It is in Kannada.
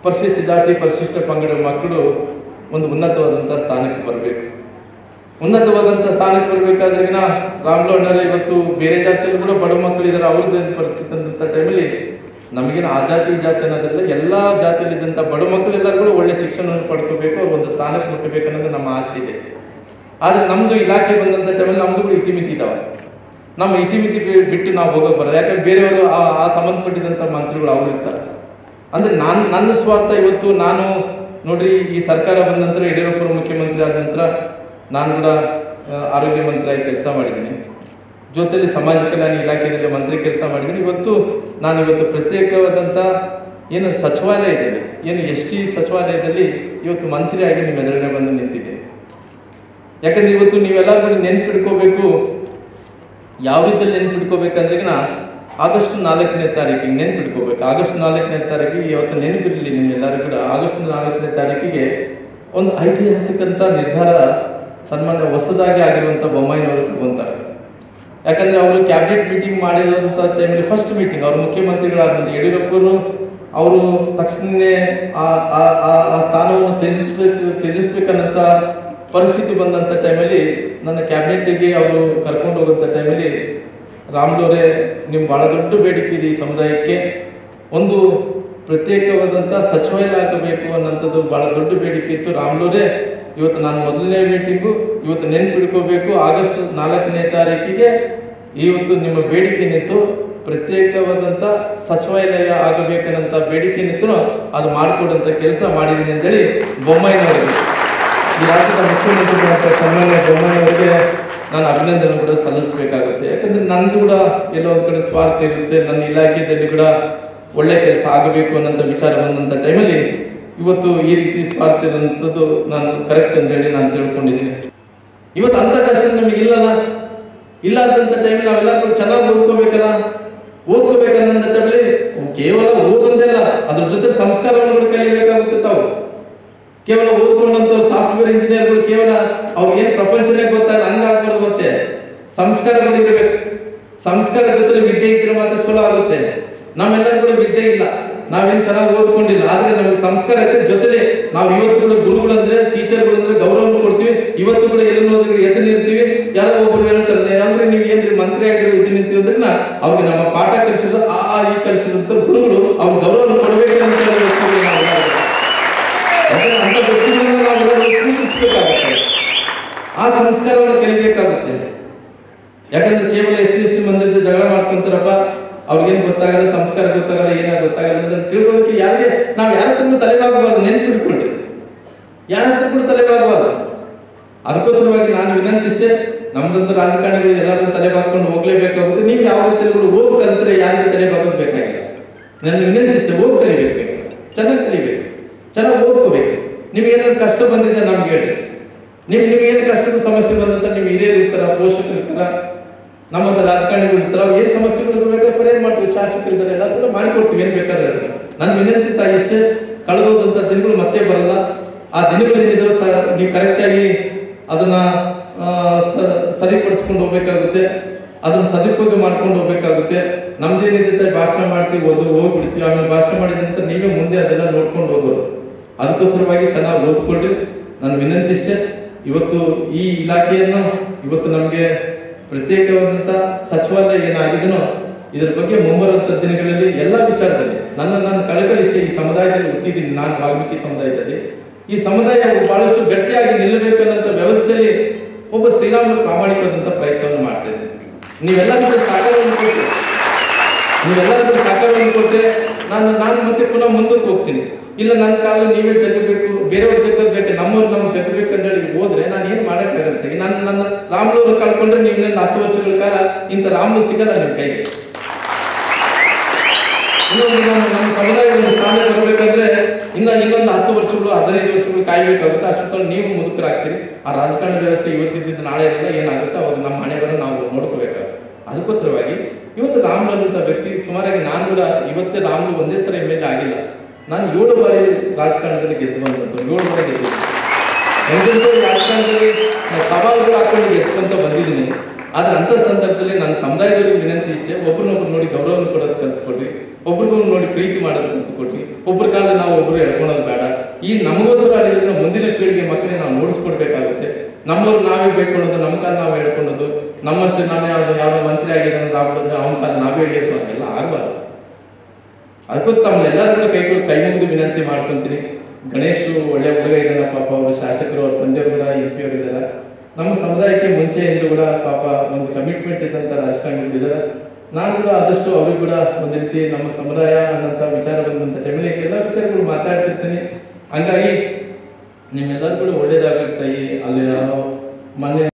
ಪರಿಶಿಷ್ಟ ಜಾತಿ ಪರಿಶಿಷ್ಟ ಪಂಗಡ ಮಕ್ಕಳು ಒಂದು ಉನ್ನತವಾದಂಥ ಸ್ಥಾನಕ್ಕೆ ಬರಬೇಕು ಉನ್ನತವಾದಂಥ ಸ್ಥಾನಕ್ಕೆ ಬರಬೇಕಾದ್ರಿಗಿನ ರಾಮ್ಲು ಅಣ್ಣರು ಇವತ್ತು ಬೇರೆ ಜಾತಿಯಲ್ಲಿ ಕೂಡ ಬಡ ಮಕ್ಕಳು ಇದ್ದಾರೆ ಅವ್ರದ್ದು ಪರಿಸ್ಥಿತಿ ಅಂತ ಟೈಮಲ್ಲಿ ನಮಗೇನು ಆ ಜಾತಿ ಈ ಜಾತಿ ಅನ್ನೋದಿಲ್ಲ ಎಲ್ಲ ಜಾತಿಯಲ್ಲಿದ್ದಂಥ ಬಡ ಮಕ್ಕಳು ಎಲ್ಲರೂ ಕೂಡ ಒಳ್ಳೆ ಶಿಕ್ಷಣವನ್ನು ಪಡ್ಕೋಬೇಕು ಅವ್ರು ಒಂದು ಸ್ಥಾನಕ್ಕೆ ಮುಟ್ಟಬೇಕು ಅನ್ನೋದು ನಮ್ಮ ಆಸೆ ಇದೆ ಆದರೆ ನಮ್ಮದು ಇಲಾಖೆ ಬಂದಂಥ ಟೈಮಲ್ಲಿ ನಮ್ಮದು ಕೂಡ ಇತಿಮಿತಿ ಇದಾವೆ ನಮ್ಮ ಇತಿಮಿತಿ ಬಿ- ಬಿಟ್ಟು ನಾವು ಹೋಗೋಕೆ ಬರಲ್ಲ ಯಾಕಂದ್ರೆ ಬೇರೆಯವರು ಆ ಆ ಸಂಬಂಧಪಟ್ಟಿದಂಥ ಮಂತ್ರಿಗಳು ಅವ್ರು ಇರ್ತಾರೆ ಅಂದರೆ ನಾನು ನನ್ನ ಸ್ವಾರ್ಥ ಇವತ್ತು ನಾನು ನೋಡ್ರಿ ಈ ಸರ್ಕಾರ ಬಂದ ನಂತರ ಯಡಿಯೂರಪ್ಪರು ಮುಖ್ಯಮಂತ್ರಿ ಆದ ನಂತರ ನಾನು ಕೂಡ ಆ, ಆರೋಗ್ಯ ಮಂತ್ರಿಯಾಗಿ ಕೆಲಸ ಮಾಡಿದ್ದೀನಿ ಜೊತೆಲಿ ಸಮಾಜ ಕಲ್ಯಾಣ ಇಲಾಖೆಯಲ್ಲಿ ಮಂತ್ರಿ ಕೆಲಸ ಮಾಡಿದ್ದೀನಿ ಇವತ್ತು ನಾನು ಇವತ್ತು ಪ್ರತ್ಯೇಕವಾದಂಥ ಏನು ಸಚಿವಾಲಯ ಇದೆ ಏನು ಎಸ್ ಟಿ ಸಚಿವಾಲಯದಲ್ಲಿ ಇವತ್ತು ಮಂತ್ರಿಯಾಗಿ ನಿಮ್ಮ ಎದುರುಗಡೆ ಬಂದು ನಿಂತಿದ್ದೀನಿ ಯಾಕಂದ್ರೆ ಇವತ್ತು ನೀವೆಲ್ಲರೂ ನೆನ್ಪಿಡ್ಕೋಬೇಕು ಯಾವ ರೀತಿಯಲ್ಲಿ ನೆನ್ಪಿಡ್ಕೋಬೇಕಂದ್ರೆ ಈಗ ಆಗಸ್ಟ್ ನಾಲ್ಕನೇ ತಾರೀಕಿಗೆ ನೆನ್ಪಿಡ್ಕೋಬೇಕು ಆಗಸ್ಟ್ ನಾಲ್ಕನೇ ತಾರೀಕಿಗೆ ಇವತ್ತು ನೆನಪಿರಲಿ ನಿಮ್ಮೆಲ್ಲರೂ ಕೂಡ ಆಗಸ್ಟ್ ನಾಲ್ಕನೇ ತಾರೀಕಿಗೆ ಒಂದು ಐತಿಹಾಸಿಕಂತ ನಿರ್ಧಾರ ಸನ್ಮಾನ್ಯ ಹೊಸದಾಗಿ ಆಗಿರುವಂಥ ಬೊಮ್ಮಾಯಿನವರು ತಗೊಂತಾರೆ ಯಾಕಂದ್ರೆ ಅವರು ಕ್ಯಾಬಿನೆಟ್ ಮೀಟಿಂಗ್ ಮಾಡಿದಂಥ ಟೈಮಲ್ಲಿ ಫಸ್ಟ್ ಮೀಟಿಂಗ್ ಅವರು ಮುಖ್ಯಮಂತ್ರಿಗಳಾದಂಥ ಯಡಿಯೂರಪ್ಪರು ಅವರು ತಕ್ಷಣವೇ ಆ ಆ- ಆ- ಆ ಸ್ಥಾನವನ್ನು ತ್ಯಜಿಸ್ಬೇಕು ತ್ಯಜಿಸ್ಬೇಕನ್ನಂಥ ಪರಿಸ್ಥಿತಿ ಬಂದಂಥ ಟೈಮಲ್ಲಿ ನನ್ನ ಕ್ಯಾಬಿನೆಟ್ಗೆ ಅವರು ಕರ್ಕೊಂಡು ಹೋಗುವಂಥ ಟೈಮಲ್ಲಿ ರಾಮ್ಲೋರೆ ನಿಮ್ಮ ಭಾಳ ದೊಡ್ಡ ಬೇಡಿಕೆ ಇದೆ ಈ ಸಮುದಾಯಕ್ಕೆ ಒಂದು ಪ್ರತ್ಯೇಕವಾದಂಥ ಸಚಿವಾಲಯ ಆಗಬೇಕು ಅನ್ನೋಂಥದ್ದು ಭಾಳ ದೊಡ್ಡ ಬೇಡಿಕೆ ಇತ್ತು ರಾಮ್ಲೋರೆ ಇವತ್ತು ನಾನು ಮೊದಲನೇ ಮೀಟಿಂಗು ಇವತ್ತು ನೆನ್ಪಿಡ್ಕೋಬೇಕು ಆಗಸ್ಟ್ ನಾಲ್ಕನೇ ತಾರೀಕಿಗೆ ಇವತ್ತು ನಿಮ್ಮ ಬೇಡಿಕೆ ನಿಂತು ಪ್ರತ್ಯೇಕವಾದಂಥ ಸಚಿವಾಲಯ ಆಗಬೇಕನ್ನಂಥ ಬೇಡಿಕೆ ನಿಂತು ಅದು ಮಾಡಿಕೊಡಂಥ ಕೆಲಸ ಮಾಡಿದ್ದೀನಿ ಅಂತೇಳಿ ಬೊಮ್ಮಾಯಿನವರಿಗೆ ಈ ರಾಜ್ಯದ ಮುಖ್ಯಮಂತ್ರಿ ಸನ್ಮಾನ್ಯ ಬೊಮ್ಮಾಯಿಯವರಿಗೆ ನಾನು ಅಭಿನಂದನೆ ಕೂಡ ಸಲ್ಲಿಸಬೇಕಾಗುತ್ತೆ ಯಾಕಂದ್ರೆ ನಂದು ಕೂಡ ಎಲ್ಲೋ ಒಂದು ಕಡೆ ಸ್ವಾರ್ಥ ಇರುತ್ತೆ ನನ್ನ ಇಲಾಖೆಯಲ್ಲಿ ಕೂಡ ಒಳ್ಳೆ ಕೆಲಸ ಆಗಬೇಕು ಅನ್ನೋಂಥ ವಿಚಾರ ಬಂದಂಥ ಟೈಮಲ್ಲಿ ಇವತ್ತು ಈ ರೀತಿ ಸ್ವಾರ್ಥ ಇರುವಂಥದ್ದು ನಾನು ಕರೆಕ್ಟ್ ಅಂತ ಹೇಳಿ ನಾನು ತಿಳ್ಕೊಂಡಿದ್ದೀನಿ ಇವತ್ತು ಅಂಥ ಕಷ್ಟ ನಮಗೆ ಇಲ್ಲಲ್ಲ ಇಲ್ಲಾರ್ದಂಥ ಟೈಮಲ್ಲಿ ನಾವೆಲ್ಲ ಕೂಡ ಚೆನ್ನಾಗಿ ಓದ್ಕೋಬೇಕಲ್ಲ ಓದ್ಕೋಬೇಕನ್ನಂಥ ಟೈಮಲ್ಲಿ ಕೇವಲ ಓದೊಂದಲ್ಲ ಅದ್ರ ಜೊತೆ ಸಂಸ್ಕಾರವನ್ನು ಕೂಡ ಕಲಿಬೇಕಾಗುತ್ತೆ ತಾವು ಕೇವಲ ಓದ್ಕೊಂಡಂತವ್ರು ಸಾಫ್ಟ್ವೇರ್ ಇಂಜಿನಿಯರ್ಗಳು ಕೇವಲ ಅವ್ರಿಗೆ ಏನು ಪ್ರಪಂಚನೇ ಗೊತ್ತಾಗಲ್ಲ ಹಂಗಾಗ್ಬಾರ್ದು ಮತ್ತೆ ಸಂಸ್ಕಾರಗಳು ಇರಬೇಕು ಸಂಸ್ಕಾರ ಜೊತೆ ವಿದ್ಯೆ ಇದ್ರೆ ಮಾತ್ರ ಚಲೋ ಆಗುತ್ತೆ ನಮ್ಮೆಲ್ಲರೂ ಕೂಡ ವಿದ್ಯೆ ಇಲ್ಲ ನಾವೇನು ಚೆನ್ನಾಗಿ ಓದ್ಕೊಂಡಿಲ್ಲ ಆದ್ರೆ ನಮಗೆ ಸಂಸ್ಕಾರ ಐತೆ ಜೊತೆಲೆ ನಾವು ಇವತ್ತು ಕೂಡ ಗುರುಗಳಂದ್ರೆ ಟೀಚರ್ಗಳು ಅಂದ್ರೆ ಗೌರವವನ್ನು ಕೊಡ್ತೀವಿ ಇವತ್ತು ಕೂಡ ಎಲ್ಲಿ ಹೋದ್ರೆ ಎದ್ದು ನಿಲ್ತೀವಿ ಯಾರೋ ಒಬ್ಬರು ಹೇಳ್ತಾರೆ ಅಂದ್ರೆ ನೀವು ಏನ್ರಿ ಮಂತ್ರಿ ಆಗಿರೋ ಎದ್ದು ನಿಂತೀವಿ ಅಂದ್ರೆ ನಾ ಅವ್ರಿಗೆ ನಮ್ಮ ಪಾಠ ಕಲಿಸಿದ ಆ ಆ, ಈ ಕಲಿಸಿದಂತ ಗುರುಗಳು ಅವ್ರ ಗೌರವವನ್ನು ಕೊಡಬೇಕು ಅಂತ ಹೇಳಿ ನಾವು ಎಲ್ಲರೂ. ಅದನ್ನ ಅಂತ ವ್ಯಕ್ತಿಗಳನ್ನ ನಾವೆಲ್ಲರೂ ಪೂಜಿಸಬೇಕಾಗುತ್ತೆ ಆ ಸಂಸ್ಕಾರವನ್ನು ಕಲಿಬೇಕಾಗುತ್ತೆ ಯಾಕಂದ್ರೆ ಕೇವಲ ಎಸ್ ಸಿ ಎಸ್ ಟಿ ಮಂದಿರದ ಜಗಳ ಮಾಡ್ಕೊಂತಾರಪ್ಪ ಅವ್ರಿಗೇನು ಗೊತ್ತಾಗಲ್ಲ ಸಂಸ್ಕಾರ ಗೊತ್ತಾಗಲ್ಲ ಏನಾಗ ಗೊತ್ತಾಗಲ್ಲ ಅಂತ ತಿಳ್ಕೊಳ್ಳೋಕೆ ಯಾರಿಗೆ ನಾವು ಯಾರ ಹತ್ರ ಕೂಡ ತಲೆಬಾಗಬಾರ್ದು ನೆನ್ಪಿಟ್ಕೊಳ್ರಿ ಯಾರ ಹತ್ರ ಕೂಡ ತಲೆಬಾಗಬಾರ್ದು ಅದಕ್ಕೋಸ್ಕರವಾಗಿ ನಾನು ವಿನಂತಿಷ್ಟೇ ನಮ್ದಂತ ರಾಜಕಾರಣಿಗಳು ಎಲ್ಲರೂ ತಲೆ ಬಾಗ್ಕೊಂಡು ಹೋಗ್ಲೇಬೇಕಾಗುತ್ತೆ ನೀವು ಯಾವ ರೀತಿಯಲ್ಲಿ ಕೂಡ ಓದ್ ಕಲಿತ್ರೆ ಯಾರಿಗೆ ತಲೆ ಬಾಗೋದು ಬೇಕಾಗಿಲ್ಲ ನನ್ನ ವಿನಂತಿಷ್ಟೇ ಓದ್ ಕಲಿಬೇಕು ಚೆನ್ನಾಗಿ ಕಲಿಬೇಕು ಚೆನ್ನಾಗಿ ಓದ್ಕೋಬೇಕು ನಿಮ್ಗೆ ಏನಾದ್ರು ಕಷ್ಟ ಬಂದಿದೆ ನಮ್ಗೆ ಹೇಳಿ ನಿಮ್ ನಿಮ್ಗೆ ಏನು ಕಷ್ಟದ ಸಮಸ್ಯೆ ಬಂದಂತ ನಿಮ್ ಹಿರಿಯರು ಇರ್ತಾರ ಪೋಷಕರು ಇರ್ತಾರ ನಮ್ಮಂತ ರಾಜಕಾರಣಿಗಳು ಇರ್ತಾರ ಅವ್ರು ಏನ್ ಸಮಸ್ಯೆಗಳು ಬೇಕಾದ್ರೆ ಪರಿಹಾರ ಮಾಡ್ತೀವಿ ಶಾಸಕರು ಇದ್ದಾರೆ ಎಲ್ಲ ಕೂಡ ಮಾಡಿಕೊಡ್ತೀವಿ ಏನ್ ಬೇಕಾದ್ರೆ ಅವ್ರಿಗೆ. ನನ್ನ ವಿನಂತಿ ತಾಯಿ ಇಷ್ಟೇ ಕಳೆದೋದಂತ ದಿನಗಳು ಮತ್ತೆ ಬರಲ್ಲ ಆ ದಿನಗಳೇನಿದೆ ಸ- ನೀವು ಕರೆಕ್ಟಾಗಿ ಅದನ್ನ ಆ, ಸ- ಸರಿಪಡಿಸ್ಕೊಂಡು ಹೋಗ್ಬೇಕಾಗುತ್ತೆ ಅದನ್ನ ಸದುಪಯೋಗ ಮಾಡ್ಕೊಂಡು ಹೋಗ್ಬೇಕಾಗುತ್ತೆ ನಮ್ದೇನಿದೆ ಭಾಷಣ ಮಾಡ್ತೀವಿ ಓದು ಹೋಗ್ಬಿಡ್ತೀವಿ ಆಮೇಲೆ ಭಾಷಣ ಮಾಡಿದ ನಂತರ ನೀವೇ ಮುಂದೆ ಅದೆಲ್ಲ ನೋಡ್ಕೊಂಡು ಹೋಗೋರು ಅದಕ್ಕೋಸ್ಕರವಾಗಿ ಚೆನ್ನಾಗಿ ಓದ್ಕೊಳ್ರಿ ನನ್ನ ವಿನಂತಿ ಇಷ್ಟೇ ಇವತ್ತು ಈ ಇಲಾಖೆಯನ್ನು ಇವತ್ತು ನಮಗೆ ಪ್ರತ್ಯೇಕವಾದಂಥ ಸಚಿವಾಲಯ ಏನಾಗಿದನೋ ಇದರ ಬಗ್ಗೆ ಮುಂಬರುವಂಥ ದಿನಗಳಲ್ಲಿ ಎಲ್ಲ ವಿಚಾರದಲ್ಲಿ ನನ್ನ ನನ್ನ ಕಳಕಳಿ ಇಷ್ಟೇ ಈ ಸಮುದಾಯದಲ್ಲಿ ಹುಟ್ಟಿದ್ದೀನಿ ನಾನು ವಾಲ್ಮೀಕಿ ಸಮುದಾಯದಲ್ಲಿ ಈ ಸಮುದಾಯ ಬಹಳಷ್ಟು ಗಟ್ಟಿಯಾಗಿ ನಿಲ್ಲಬೇಕು ಅನ್ನೋಂಥ ವ್ಯವಸ್ಥೆಯಲ್ಲಿ ಒಬ್ಬ ಶ್ರೀರಾಮನು ಪ್ರಾಮಾಣಿಕವಾದಂಥ ಪ್ರಯತ್ನವನ್ನು ಮಾಡ್ತಾ ಇದ್ದೀನಿ ನೀವೆಲ್ಲರೂ ಕೂಡ ಸಹಕಾರವನ್ನು ಕೊಟ್ಟು ನೀವೆಲ್ಲರೂ ಕೂಡ ಸಹಕಾರವನ್ನು ಕೊಟ್ಟರೆ ನಾನು ನಾನು ಮತ್ತೆ ಪುನಃ ಮುಂದಕ್ಕೆ ಹೋಗ್ತೀನಿ ಇಲ್ಲ ನನ್ನ ಕಾಲ ನೀವೇ ಜಗಬೇಕು ಬೇರೆಯವ್ರ ಜಗಬೇಕು ನಮ್ಮವ್ರು ನಮ್ಗೆ ಜಗಬೇಕು ಅಂತ ಹೇಳಿ ಹೋದ್ರೆ ನಾನು ಏನು ಮಾಡೋಕ್ಕಾಗತ್ತೆ ನಾನು ನನ್ನ ರಾಮ್ಲೂರು ಕಳ್ಕೊಂಡ್ರೆ ನೀವು ನನ್ನ ಹತ್ತು ವರ್ಷಗಳ ಕಾಲ ಇಂಥ ರಾಮ್ಲು ಸಿಗಲ್ಲ ನಿಮ್ಮ ಕೈಗೆ ಇನ್ನೊಂದು ನಮ್ಮ ನಮ್ಮ ಸಮುದಾಯ ಒಂದು ಸ್ಥಾನ ಬರಬೇಕಂದ್ರೆ ಇನ್ನ ಇನ್ನೊಂದು ಹತ್ತು ವರ್ಷಗಳು ಹದಿನೈದು ವರ್ಷಗಳು ಕಾಯ್ಬೇಕಾಗುತ್ತೆ ಅಷ್ಟೊತ್ತಲ್ಲಿ ನೀವು ಮುದುಕರಾಗ್ತೀರಿ ಆ ರಾಜಕಾರಣ ವ್ಯವಸ್ಥೆ ಇವತ್ತಿದ್ದು ನಾಳೆ ಇರಲ್ಲ ಏನಾಗುತ್ತೆ ಅವಾಗ ನಮ್ಮ ಮನೆಗಳನ್ನು ನಾವು ನೋಡ್ಕೋಬೇಕಾಗುತ್ತೆ ಅದಕ್ಕೋಸ್ಕರವಾಗಿ ಇವತ್ತು ರಾಮ್ಲು ಅನ್ನುವಂಥ ವ್ಯಕ್ತಿ ಸುಮಾರಾಗಿ ನಾನು ಕೂಡ ಇವತ್ತೇ ರಾಮ್ಲು ಒಂದೇ ಸಲ ಎಮ್ ಎಲ್ ಆಗಿಲ್ಲ ನಾನು ಏಳು ಬಾರಿ ರಾಜಕಾರಣದಲ್ಲಿ ಗೆದ್ದು ಬಂದಂತ ಏಳು ಬಾರಿ ಗೆದ್ದಿದ್ದೀನಿ ಎಂತೆಂಥ ರಾಜಕಾರಣದಲ್ಲಿ ನಾನು ಸವಾಲುಗಳು ಹಾಕೊಂಡು ಗೆದ್ಕೊಂತ ಬಂದಿದ್ದೀನಿ ಆದ್ರೆ ಅಂಥ ಸಂದರ್ಭದಲ್ಲಿ ನನ್ನ ಸಮುದಾಯದವರಿಗೆ ವಿನಂತಿ ಇಷ್ಟೇ ಒಬ್ರನ್ನೊಬ್ರು ನೋಡಿ ಗೌರವವನ್ನು ಕೊಡೋದು ಕಲ್ತ್ಕೊಡ್ರಿ ಒಬ್ರಿಗೊಬ್ರು ನೋಡಿ ಪ್ರೀತಿ ಮಾಡೋದು ಕಲ್ತ್ಕೊಡ್ರಿ ಒಬ್ರ ಕಾಲ ನಾವು ಒಬ್ರು ಹೇಳ್ಕೊಂಡು ಈ ನಮಗೋಸ್ಕರ ಆಗಿದ್ರೆ ಮುಂದಿನ ಪೀಳಿಗೆ ಮಕ್ಕಳಿಗೆ ನಾವು ನೋಡಿಸ್ಕೊಡ್ಬೇಕಾಗುತ್ತೆ ನಮ್ಮವ್ರು ನಾವೇ ಬೇಡ್ಕೊಳ್ಳೋದು ನಮ್ಮ ಕಾಲ ನಾವು ಹೇಳ್ಕೊಳ್ಳೋದು ನಮ್ಮಷ್ಟು ನಾನೇ ಯಾವ್ದು ಯಾವ್ದೋ ಮಂತ್ರಿ ಆಗಿದ್ದಾನೆ ಆಗ್ಬಿಡಿದ್ರೆ ಅವನ ಕಾಲ ನಾವೇ ಹಿಡಿಯೋದು ಹಂಗೆಲ್ಲ ಆಗಬಾರ್ದು ಅದಕ್ಕೂ ತಮ್ಮನ್ನೆಲ್ಲರಿಗೂ ಕೈ ಕೈ ಮುಗಿದು ವಿನಂತಿ ಮಾಡ್ಕೊಂತೀನಿ ಗಣೇಶ್ ಒಳ್ಳೆ ಹುಡುಗ ಇದ್ದಾನೆ ಪಾಪ ಅವರು ಶಾಸಕರು ಅವ್ರ ತಂದೆಯವರು ಕೂಡ ಎಂ ಪಿ ಅವರು ಇದ್ದಾರೆ ನಮ್ಮ ಸಮುದಾಯಕ್ಕೆ ಮುಂಚೆಯಿಂದ ಕೂಡ ಪಾಪ ಒಂದು ಕಮಿಟ್ಮೆಂಟ್ ಇದ್ದಂಥ ರಾಜಕಾರಣಿಗಳಿದ್ದಾರೆ ನಾನು ಕೂಡ ಆದಷ್ಟು ಅವ್ರಿಗೆ ಕೂಡ ಒಂದು ರೀತಿ ನಮ್ಮ ಸಮುದಾಯ ಅನ್ನೋಂಥ ವಿಚಾರ ಬಂದಂಥ ಟೈಮಲ್ಲಿ ಎಲ್ಲ ವಿಚಾರಗಳು ಮಾತಾಡ್ತಿರ್ತೀನಿ ಹಂಗಾಗಿ ನಿಮ್ಮೆಲ್ಲರಿಗೂ ಕೂಡ ಒಳ್ಳೇದಾಗುತ್ತೆ ಈ ಅಲ್ಲಿ ಮೊನ್ನೆ